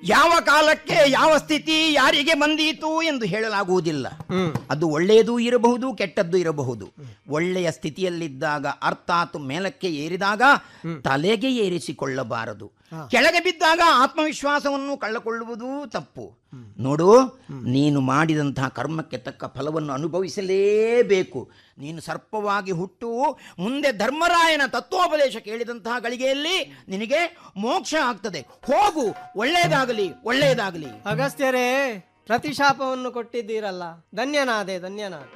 ಯಾವ ಕಾಲಕ್ಕೆ ಯಾವ ಸ್ಥಿತಿ ಯಾರಿಗೆ ಬಂದೀತು ಎಂದು ಹೇಳಲಾಗುವುದಿಲ್ಲ ಅದು ಒಳ್ಳೆಯದೂ ಇರಬಹುದು ಕೆಟ್ಟದ್ದು ಇರಬಹುದು ಒಳ್ಳೆಯ ಸ್ಥಿತಿಯಲ್ಲಿದ್ದಾಗ ಅರ್ಥಾತ್ ಮೇಲಕ್ಕೆ ಏರಿದಾಗ ತಲೆಗೆ ಏರಿಸಿಕೊಳ್ಳಬಾರದು ಕೆಳಗೆ ಬಿದ್ದಾಗ ಆತ್ಮವಿಶ್ವಾಸವನ್ನು ಕಳ್ಳಕೊಳ್ಳುವುದು ತಪ್ಪು ನೋಡು ನೀನು ಮಾಡಿದಂತಹ ಕರ್ಮಕ್ಕೆ ತಕ್ಕ ಫಲವನ್ನು ಅನುಭವಿಸಲೇಬೇಕು ನೀನು ಸರ್ಪವಾಗಿ ಹುಟ್ಟು ಮುಂದೆ ಧರ್ಮರಾಯನ ತತ್ವೋಪದೇಶ ಕೇಳಿದಂತಹ ಗಳಿಗೆಯಲ್ಲಿ ನಿನಗೆ ಮೋಕ್ಷ ಆಗ್ತದೆ ಹೋಗು ಒಳ್ಳೆಯದಾಗಲಿ ಒಳ್ಳೆಯದಾಗಲಿ ಅಗಸ್ತ್ಯರೇ ಪ್ರತಿಶಾಪವನ್ನು ಕೊಟ್ಟಿದ್ದೀರಲ್ಲ ಧನ್ಯನಾದೆ ಧನ್ಯನಾದೆ